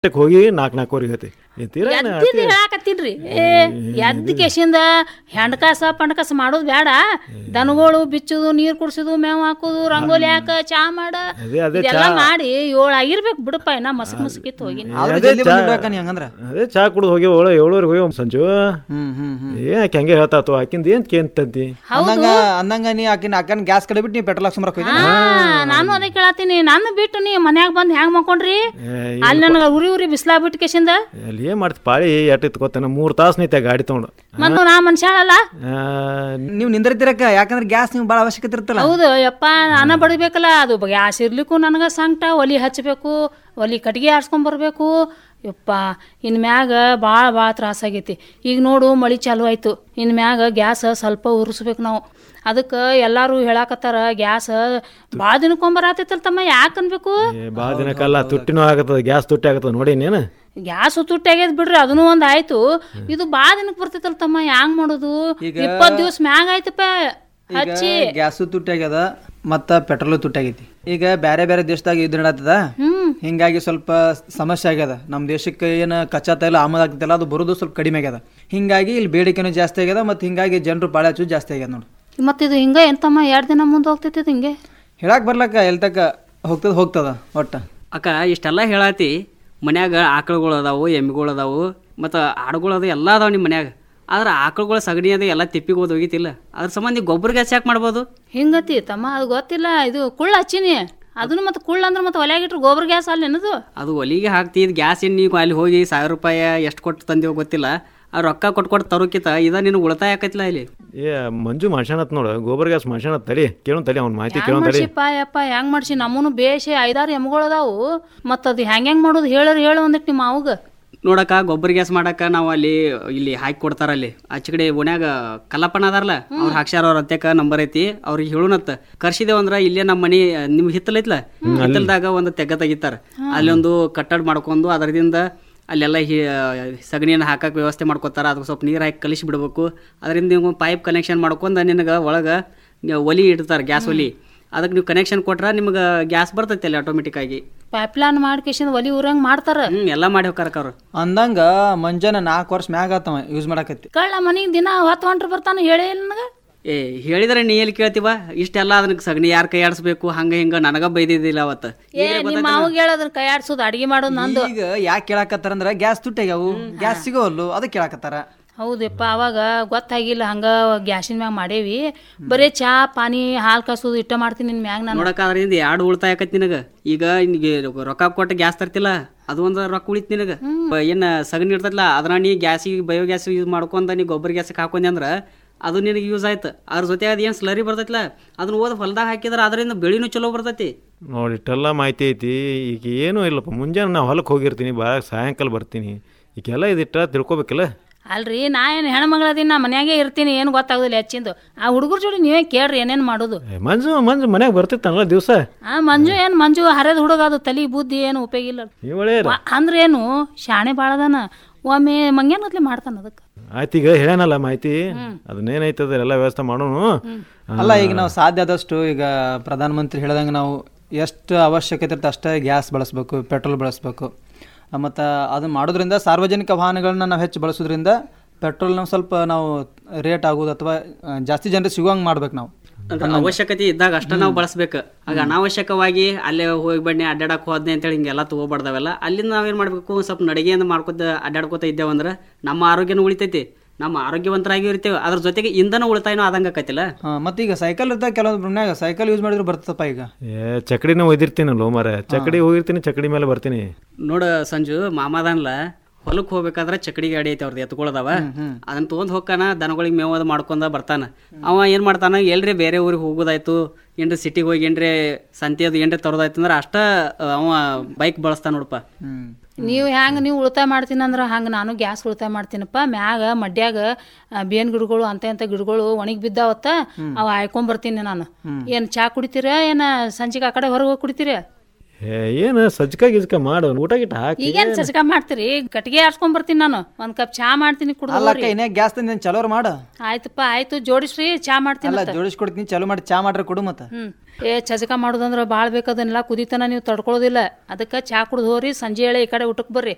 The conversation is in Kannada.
ಅಷ್ಟಕ್ಕೆ ಹೋಗಿ ನಾಲ್ಕು ನಾಲ್ಕೂವರೆಗೆ ಐತಿ ಈ ತೀರಾ ಏನ್ ಎದ್ದಿದ್ದು ಹೇಳಾಕತ್ತೀನ್ರಿ ಏ ಎದ್ದ ಕೇಸಿಂದ ಹೆಂಡ್ಕಾಸ ಪಂಡ್ಕಾಸ ಮಾಡೋದು ಬೇಡ ದನಗಳು ಬಿಚ್ಚುದು ನೀರ್ ಕುಡ್ಸುದು ಮೇವ್ ಹಾಕುದು ರಂಗೋಲಿ ಹಾಕ ಚಾ ಮಾಡ ಅದೇ ಅದೇ ಇದೆಲ್ಲ ಮಾಡಿ ಏಳು ಆಗಿರ್ಬೇಕು ಬಿಡಪ್ಪ ಇನ್ನ ಮಸಕ್ ಮಸಕಿತ್ತು ಹೋಗಿ ಆದ್ರೆ ಅದೇ ಜಲ್ದಿ ಚಾ- ಬಂದ್ಬಿಡ್ಬೇಕ ನೀ ಹಂಗಂದ್ರ ಅದೇ ಚಾ ಕುಡ್ದು ಹೋಗಿ ಒಳ ಏಳುವರೆಗೆ ಹೋಗಿ ಸಂಜು ಹ್ಮ್ ಹ್ಮ್ ಹ್ಮ್ ಏ ಆಕೆ ಹಂಗೆ ಹೇಳ್ತಾತು ಆಕಿಂದ ಏನ್ ಕೇಂತಂತಿ ಅಂದಂಗ ಅಂದಂಗ ನೀ ಆಕಿನ ಅಕ್ಕನ ಗ್ಯಾಸ್ ಕಡೆ ಬಿಟ್ಟು ನೀ ಪೆಟ್ರೋಲ್ ಹಾಕ್ಸ್ಕೊಂಬರಕ್ ಹೋಯ್ತಾ ಹಾ ನಾನು ಅದೇ ಕೇಳತ್ತೀನಿ ನನ್ನ ಬಿಟ್ಟು ನೀ ಮನ್ಯಾಗ ಬಂದ್ ಹೆಂಗ್ ಮಕ್ಕೊಂಡ್ರಿ ಅಲ್ಲಿ ನನಗ ಉರಿ ಉರಿ ಬಿಸ್ಲಾ ಬಿಟ್ಟು ಕೇಸಿಂದ ಅಲ್ಲಿ ಏನ್ ಮಾಡ್ತಿ ಪಾಳಿ ಎಟ್ ಇತ್ಕೋತಾನ ಮೂರ್ ತಾಸು ನಿಂತೆ ಗಾಡಿ ತಗೊಂಡು ಮತ್ ನಾ ಮನುಷ್ಯಾಳಲ್ಲ ಆ, ನೀವು ನಿಂದಿರ್ತಿರಕ್ಕ ಯಾಕಂದ್ರೆ ಗ್ಯಾಸ್ ನಿಮ್ಗೆ ಭಾಳ ಅವಶ್ಯಕತೆ ಇರ್ತಲ್ಲ ಹೌದು ಯಪ್ಪ ನಾನ ಬಡಿಬೇಕಲ್ಲ ಅದು ಗ್ಯಾಸ್ ಇರ್ಲಿಕ್ಕೂ ನನಗ ಸಂಕಟ ಒಲಿ ಹಚ್ಚಬೇಕು ಒಲಿ ಕಟ್ಗೆ ಆಡ್ಸ್ಕೊಂಡ್ ಬರ್ಬೇಕು ಯಪ್ಪ ಇನ್ ಮ್ಯಾಗ ಭಾಳ ಭಾಳ ತ್ರಾಸಾಗೈತಿ ಈಗ ನೋಡು ಮಳಿ ಚಾಲು ಆಯ್ತು ಇನ್ ಮ್ಯಾಗ ಗ್ಯಾಸ್ ಸ್ವಲ್ಪ ಉರಿಸ್ಬೇಕು ನಾವು ಅದಕ್ಕೆ ಎಲ್ಲಾರು ಹೇಳಾಕತ್ತಾರ ಗ್ಯಾಸ್ ಭಾಳ ದಿನಕ್ಕೊಂಬರಾತೈತಲ್ ತಮ್ಮ ಯಾಕೆ ಅನ್ಬೇಕು ಏ, ಭಾಳ ದಿನಕ್ಕಲ್ಲ ತುಟ್ಟಿನೂ ಆಗತ್ತದ ಗ್ಯಾಸ್ ತುಟ್ಟಿ ಆಗತ್ತದ ನೋಡಿ ನೀನು ಗ್ಯಾಸ್ ತುಟ್ಟಿ ಆಗೈತ್ ಬಿಡ್ರಿ ಅದನ್ನು ಒಂದ್ ಆಯ್ತು ಇದು ಭಾಳ ದಿನಕ್ಕೆ ಬರ್ತೈತಲ್ ತಮ್ಮ ಹ್ಯಾಂಗ್ ಮಾಡೋದು ಇಪ್ಪತ್ ದಿವ್ಸ ಮ್ಯಾಗ ಆಯ್ತಪ್ಪ ಹಚ್ಚಿ ಗ್ಯಾಸು ತುಟ್ಟಾಗ್ಯದ ಮತ್ತ ಪೆಟ್ರೋಲು ತುಟ್ಟಾಗೈತಿ ಈಗ ಬೇರೆ ಬೇರೆ ದೇಶದಾಗ ಯುದ್ಧ ನಡತ್ತದ ಹ್ಮ್ ಹಿಂಗಾಗಿ ಸ್ವಲ್ಪ ಸಮಸ್ಯೆ ಆಗ್ಯದ ನಮ್ಮ ದೇಶಕ್ಕೆ ಏನು ಕಚ್ಚಾ ತೈಲ ಆಮದು ಆಗ್ತೈತಲ್ಲ ಅದು ಬರೋದು ಸ್ವಲ್ಪ ಕಡಿಮೆ ಆಗ್ಯದ ಹಿಂಗಾಗಿ ಇಲ್ಲಿ ಬೇಡಿಕೆನೂ ಜಾಸ್ತಿ ಆಗ್ಯದ ಮತ್ತು ಹಿಂಗಾಗಿ ಜನರು ಬಾಳೆ ಹಚ್ಚು ಜಾಸ್ತಿ ಆಗ್ಯದ ನೋಡಿ ಮತ್ತಿದು ಹಿಂಗ ಎಂತಮ್ಮ ಎರಡ್ ದಿನ ಮುಂದೆ ಹೋಗ್ತೈತಿ ಇದು ಹಿಂಗೆ ಹೇಳಕ್ ಬರ್ಲಕ್ಕ ಎಲ್ಲಿ ತಕ್ಕ ಹೋಗ್ತದ ಹೋಗ್ತದ ಒಟ್ಟ ಅಕ್ಕ ಇಷ್ಟೆಲ್ಲ ಹೇಳಾತಿ ಮನ್ಯಾಗ ಆಕಳುಗಳು ಅದಾವು ಎಮ್ಮಿಗಳು ಅದಾವು ಮತ್ತು ಆಡುಗಳು ಅದು ಎಲ್ಲ ಅದಾವ ನಿಮ್ಮ ಮನ್ಯಾಗ ಆದ್ರೆ ಆಕಳುಗಳ ಸಗಣಿ ಅದು ಎಲ್ಲ ತಿಪ್ಪಿಗೆ ಹೋದ್ ಹೋಗಿತಿಲ್ಲ ಅದ್ರ ಸಂಬಂಧಿ ಗೊಬ್ಬರ ಗ್ಯಾಸ್ ಯಾಕೆ ಮಾಡ್ಬೋದು ಹಿಂಗತಿ ತಮ್ಮ ಅದು ಗೊತ್ತಿಲ್ಲ ಇದು ಕುಳ್ಳ ಹಚ್ಚಿನಿ ಅದನ್ನು ಮತ್ತೆ ಕುಳ್ಳ ಅಂದ್ರೆ ಮತ್ತೆ ಒಲೆಯಾಗಿಟ್ರು ಗೊಬ್ಬರ ಗ್ಯಾಸ್ ಅಲ್ಲಿ ಏನದು ಅದು ಒಲಿಗೆ ಹಾಕ್ತಿದ್ ಗ್ಯಾಸ್ ಏನು ನೀವು ಅಲ್ಲಿ ಹೋಗಿ ಸಾವಿರ ರೂಪಾಯಿ ಎಷ್ಟು ಕೊಟ್ಟು ತಂದೀವೋ ಗೊತ್ತಿಲ್ಲ ಆ ರೊಕ್ಕ ಕೊಟ್ಟು ಕೊಟ್ಟು ತರೋಕಿತ ಇದ ನಿನ್ನ ಉಳಿತಾಯ ಆಕೈತಿಲ್ಲ ಇಲ್ಲಿ ಏ ಮಂಜು ಮಾಡ್ಸಣತ್ ನೋಡು ಗೋಬರ್ ಗ್ಯಾಸ್ ಮಾಡ್ಸಣತ್ ತಡಿ ಕೇಳೋನ್ ತಡಿ ಅವ್ನ ಮಾಹಿತಿ ಹೆಂಗ್ ಕೇಳೋನ್ ತಡಿ ಮಾಡ್ಸಿಪ್ಪ ಯಪ್ಪ ಹೆಂಗ್ ಮಾಡ್ಸಿ ನಮ್ಮನು ಬೇಷೆ ಐದಾರು ಎಮ್ಗಳು ಅದಾವು ಮತ್ತ ಅದು ಹೆಂಗ್ ಹೆಂಗ್ ಮಾಡೋದು ಹೇಳರ್ ಹೇಳು ಒಂದಿಟ್ಟು ನಿಮ್ಮ ಮಾವುಗ ನೋಡಕ್ಕ ಗೊಬ್ಬರ ಗ್ಯಾಸ್ ಮಾಡಕ್ಕ ನಾವು ಅಲ್ಲಿ ಇಲ್ಲಿ ಹಾಕಿ ಕೊಡ್ತಾರ ಅಲ್ಲಿ ಆಚೆ ಕಡೆ ಓಣ್ಯಾಗ ಕಲ್ಲಪ್ಪನ ಅದಾರಲ್ಲ ಅವ್ರು ಹಾಕ್ಸ್ಯಾರ ಅವ್ರ ಅತ್ಯಕ ನಂಬರ್ ಐತಿ ಅವ್ರಿಗೆ ಹೇಳುನತ್ತ ಕರ್ಸಿದೇವ್ ಅಂದ್ರ ಇಲ್ಲೇ ನಮ್ಮ ಮನಿ ನಿಮ್ ಹಿತ್ತಲೈತ್ಲ ಹಿತ್ತಲ್ದಾಗ ಒಂದು ತೆಗ್ಗ ತೆಗಿತಾರ ಅಲ್ಲಿ ಒಂದು ಕಟ್ಟಡ ಮಾಡ್ಕೊಂಡು ಅದರದಿಂದ ಅಲ್ಲೆಲ್ಲ ಹಿ- ಸಗಣಿಯನ್ನು ಹಾಕಕ್ಕೆ ವ್ಯವಸ್ಥೆ ಮಾಡ್ಕೊತಾರ ಅದಕ್ಕೆ ಸ್ವಲ್ಪ ನೀರು ಹಾಕಿ ಕಲಿಸಿ ಬಿಡ್ಬೇಕು ಅದರಿಂದ ನೀವು ಪೈಪ್ ಕನೆಕ್ಷನ್ ಮಾಡ್ಕೊಂಡು ನಿನಗೆ ಒಳಗೆ ಒಲಿ ಇಡ್ತಾರೆ ಗ್ಯಾಸ್ ಒಲಿ ಅದಕ್ಕೆ ನೀವು ಕನೆಕ್ಷನ್ ಕೊಟ್ರೆ ನಿಮ್ಗೆ ಗ್ಯಾಸ್ ಬರ್ತೈತಿ ಅಲ್ಲಿ ಆಟೋಮೆಟಿಕ್ ಆಗಿ ಪೈಪ್ಲೈನ್ ಮಾಡ್ಕೇಶಿಂದ ಒಲಿ ಊರಂಗ್ ಮಾಡ್ತಾರ ಹ್ಮ್ ಎಲ್ಲ ಮಾಡಿ ಹೋಗ್ತಾರಕ್ಕ ಅವ್ರು ಅಂದಂಗ ಮಂಜಾನ ನಾಲ್ಕು ವರ್ಷ ಮ್ಯಾಗ ಆತವ ಯೂಸ್ ಮಾಡಕತ್ತಿ ಕಳ್ಳ ಮನಿಗ್ ದಿನ ಹೊತ್ತು ಹೊಂಟ್ರ ಬರ್ತಾನ ಹೇಳೇ ಇಲ್ಲ ನನಗ ಏ ಹೇಳಿದ್ರೆ ನೀ ಎಲ್ಲಿ ಕೇಳ್ತೀವ ಇಷ್ಟೆಲ್ಲ ಅದನ್ನ ಸಗಣಿ ಯಾರು ಕೈ ಆಡಿಸ್ಬೇಕು ಹಂಗ ಹಿಂಗ ನನಗ ಬೈದಿದ್ದಿಲ್ಲ ಅವತ್ತು ಏ ನಿಮ್ಮ ಮಾವುಗ್ ಹೇಳದ್ರ ಕೈ ಆಡ್ಸೋದು ಅಡಿಗೆ ಮಾಡೋದು ನಂದು ಈಗ ಯಾಕೆ ಕೇಳಾಕತ್ತಾರಂದ್ರ ಗ್ಯಾಸ್ ತುಟ್ಟಾಗ್ಯಾವು ಗ್ಯಾಸ್ ಸಿಗೋವಲ್ಲು ಅದಕ್ಕೆ ಕೇಳಾಕತ್ತಾರ ಹೌದಪ್ಪ ಅವಾಗ ಗೊತ್ತಾಗಿಲ್ಲ ಹಂಗ ಗ್ಯಾಸಿನ ಮ್ಯಾಗ ಮಾಡೇವಿ ಬರೇ ಚಾ ಪಾನಿ ಹಾಲು ಕಾಸೋದು ಇಟ್ಟ ಮಾಡ್ತೀನಿ ನಿನ್ ಮ್ಯಾಗ ನಾನು ನೋಡಕ ಅದರಿಂದ ಎರಡು ಉಳಿತಾಯ ಆಕತಿ ನಿನಗ ಈಗ ನಿನಗೆ ರೊಕ್ಕ ಕೊಟ್ಟು ಗ್ಯಾಸ್ ತರ್ತಿಲ್ಲ ಅದು ಒಂದು ರೊಕ್ಕ ಉಳಿತ್ ನಿನಗ ಬ- ಏನ್ ಸಗಣಿ ಇರ್ತೈತಲ್ಲ ಅದ್ರ ನೀ ಗ್ಯಾಸಿಗೆ ಬಯೋ ಗ್ಯಾಸ್ ಯೂಸ್ ಮಾಡ್ಕೊಂಡ ನೀ ಗೊಬ್ಬರ ಗ್ಯಾಸಿಗೆ ಹಾಕೊಂಡಿ ಅಂದ್ರ ಅದು ನಿನಗೆ ಯೂಸ್ ಆಯ್ತು ಅದ್ರ ಜೊತೆ ಅದು ಏನು ಸ್ಲರಿ ಬರ್ತೈತಲ್ಲ ಅದನ್ನ ಓದ್ ಹೊಲ್ದಾಗ ಹಾಕಿದ್ರೆ ಅದರಿಂದ ಬೆಳಿನೂ ಚಲೋ ಬರ್ತೈತಿ ನೋಡಿ ಇಷ್ಟೆಲ್ಲ ಮಾಹಿತಿ ಐತಿ ಈಗ ಏನೂ ಇಲ್ಲಪ್ಪ ಮುಂಜಾನೆ ನಾ ಹೊಲಕ್ಕೆ ಹೋಗಿರ್ತೀನಿ ಭಾಳ ಸಾಯಂಕಾಲ ಬರ್ತೀನಿ ಈಗೆಲ್ಲ ಇದಿಟ್ಟ ತಿಳ್ಕೊಬೇಕಲ್ಲ ಅಲ್ರಿ ನಾ ಏನು ಹೆಣ್ಮಗಳದೀನಿ ನಾ ಮನ್ಯಾಗೆ ಇರ್ತೀನಿ ಏನು ಗೊತ್ತಾಗೋದಿಲ್ಲ ಹೆಚ್ಚಿಂದು ಆ ಹುಡುಗರ ಜೋಡಿ ನೀವೇ ಕೇಳ್ರಿ ಏನೇನು ಮಾಡೋದು ಏ, ಮಂಜು ಮಂಜು ಮನ್ಯಾಗ ಬರ್ತಿತ್ತಾನಲ್ಲ ದಿವಸ ಆ ಮಂಜು ಏನು ಮಂಜು ಹರಿದ ಹುಡುಗ ಅದು ತಲಿ ಬುದ್ಧಿ ಏನು ಉಪಯೋಗ ಇಲ್ಲ ಇವಳೇ ವ- ಅಂದ್ರೆ ಏನು ಶಾಣೆ ಭಾಳದನ ಒಮ್ಮೆ ಮಂಗ್ಯಾನ್ ಗತ್ಲೆ ಮಾಡ್ತಾನ ಅದಕ್ಕೆ ಆಯ್ತು ಈಗ ಹೇಳೇನಲ್ಲ ಮಾಹಿತಿ ಅದನ್ನೇನೈತದ ಎಲ್ಲ ವ್ಯವಸ್ಥೆ ಮಾಡೋನು ಅಲ್ಲ ಈಗ ನಾವು ಸಾಧ್ಯ ಆದಷ್ಟು ಈಗ ಪ್ರಧಾನಮಂತ್ರಿ ಹೇಳ್ದಂಗೆ ನಾವು ಎಷ್ಟು ಅವಶ್ಯಕತೆ ಇರುತ್ತೆ ಅಷ್ಟೇ ಗ್ಯಾಸ್ ಬಳಸಬೇಕು ಪೆಟ್ರೋಲ್ ಬಳಸಬೇಕು ಮತ್ತು ಅದನ್ನ ಮಾಡೋದ್ರಿಂದ ಸಾರ್ವಜನಿಕ ವಾಹನಗಳನ್ನ ನಾವು ಹೆಚ್ಚು ಬಳಸೋದ್ರಿಂದ ಪೆಟ್ರೋಲ್ ನಾವು ಸ್ವಲ್ಪ ನಾವು ರೇಟ್ ಆಗೋದು ಅಥವಾ ಆ, ಜಾಸ್ತಿ ಜನರಿಗೆ ಸಿಗೋಂಗೆ ಮಾಡ್ಬೇಕು ನಾವು ಅಂದ್ರೆ ಅವಶ್ಯಕತೆ ಇದ್ದಾಗ ಅಷ್ಟ ನಾವು ಬಳಸ್ಬೇಕು ಆಗ ಅನಾವಶ್ಯಕವಾಗಿ ಅಲ್ಲೇ ಹೋಗಿ ಬನ್ನಿ ಅಡ್ಡಾಡಕ್ ಹೋದ್ನೆ ಅಂತೇಳಿ ಹಿಂಗೆಲ್ಲ ತಗೋಬಾರ್ದವೆಲ್ಲ ಅಲ್ಲಿಂದ ನಾವೇನ್ ಮಾಡ್ಬೇಕು ಸ್ವಲ್ಪ ನಡಿಗೆಯಿಂದ ಮಾಡ್ಕೊತ ಅಡ್ಡಾಡ್ಕೊತ ಇದ್ದೇವಂದ್ರೆ ನಮ್ಮ ಆರೋಗ್ಯನೂ ಉಳಿತೈತಿ ನಮ್ಮ ಆರೋಗ್ಯವಂತರಾಗಿ ಇರ್ತೇವೆ ಅದ್ರ ಜೊತೆಗೆ ಇಂಧನ ಉಳಿತಾಯನೂ ಆದಂಗ ಆಕೈತಿಲ್ಲ ಹಾಂ ಮತ್ತು ಈಗ ಸೈಕಲ್ ಇರ್ತಾಗ ಕೆಲವೊಂದು ಮನ್ಯಾಗ ಸೈಕಲ್ ಯೂಸ್ ಮಾಡಿದ್ರು ಬರ್ತದಪ್ಪ ಈಗ ಏ ಚಕಡಿನ ಒಯ್ದಿರ್ತೀನಲ್ಲ ಮರ ಚಕಡಿ ಹೋಗಿರ್ತೀನಿ ಚಕಡಿ ಮೇಲೆ ಬರ್ತೀನಿ ನೋಡ ಸಂಜು ಮಾಮಾದನ್ಲ ಹೊಲಕ್ಕೆ ಹೋಗ್ಬೇಕಾದ್ರೆ ಚಕಡಿ ಗಾಡಿ ಐತಿ ಅವ್ರದ್ದು ಎತ್ಕೊಳ್ಳೋದವ ಅದನ್ನ ತೊಗೊಂಡ್ ಹೋಗ್ತಾನ ದನಗಳಿಗೆ ಮೇವದ ಮಾಡ್ಕೊಂಡ ಬರ್ತಾನ ಅವ ಏನ್ ಮಾಡ್ತಾನ ಎಲ್ರಿ ಬೇರೆ ಊರಿಗೆ ಹೋಗೋದಾಯ್ತು ಏನ್ರಿ ಸಿಟಿಗೆ ಹೋಗಿ ಏನ್ರಿ ಸಂತೆ ಅದು ಏನ್ರಿ ತರೋದಾಯ್ತು ಅಂದ್ರೆ ಅಷ್ಟ ಅವ ಬೈಕ್ ಬಳಸ್ತಾನ ನೋಡಪ್ಪ ಹ್ಞೂ ನೀವು ಹೆಂಗೆ ನೀವು ಉಳಿತಾಯ ಮಾಡ್ತೀನಿ ಅಂದ್ರೆ ಹಂಗೆ ನಾನು ಗ್ಯಾಸ್ ಉಳಿತಾಯ ಮಾಡ್ತೀನಪ್ಪ ಮ್ಯಾಗ ಮಡ್ಯಾಗ ಆ, ಬೇನ್ ಗಿಡಗಳು ಅಂತ ಇಂಥ ಗಿಡಗಳು ಒಣಗಿ ಬಿದ್ದಾವತ್ತ ಅವು ಆಯ್ಕೊಂಬರ್ತೀನಿ ನಾನು ಏನು ಚಾ ಕುಡಿತೀರ ಏನು ಸಂಜೆಗೆ ಆ ಕಡೆ ಹೊರಗೆ ಹೋಗಿ ಕುಡಿತೀರ ಏ ಏನು ಸಜ್ಕ ಗಿಜ್ಕ ಮಾಡು ಊಟ ಗಿಟ ಹಾಕಿ ಈಗೇನು ಸಜ್ಕ ಮಾಡ್ತೀರಿ ಕಟ್ಟಿಗೆ ಆಡ್ಸ್ಕೊಂಡ್ ಬರ್ತೀನಿ ನಾನು ಒಂದು ಕಪ್ ಚಾ ಮಾಡ್ತೀನಿ ಕುಡ್ದು ಅಲ್ಲಕ್ಕ ಇನ್ನೇ ಗ್ಯಾಸ್ ತಂದು ಚಲೋರ್ ಮಾಡು ಆಯ್ತಪ್ಪ ಆಯ್ತು ಜೋಡಿಸ್ರಿ ಚಾ ಮಾಡ್ತೀನಿ ಅಲ್ಲ ಜೋಡಿಸ್ಕೊಡ್ತೀನಿ ಚಲೋ ಮಾಡಿ ಚಾ ಮಾಡ್ರೆ ಕೊಡು ಮತ್ತೆ ಹ್ಮ್ ಏ ಚಜಕ ಮಾಡೋದಂದ್ರೆ ಭಾಳ ಬೇಕದನ್ನೆಲ್ಲ ಕುದಿತನ ನೀವು ತಡ್ಕೊಳ್ಳೋದಿಲ್ಲ ಅದಕ್ಕೆ ಚಾ ಕುಡ್ದು ಹೋರಿ ಸಂಜೆ ಹೇಳಿ ಈ ಕಡೆ ಊಟಕ್ಕೆ ಬರ್ರಿ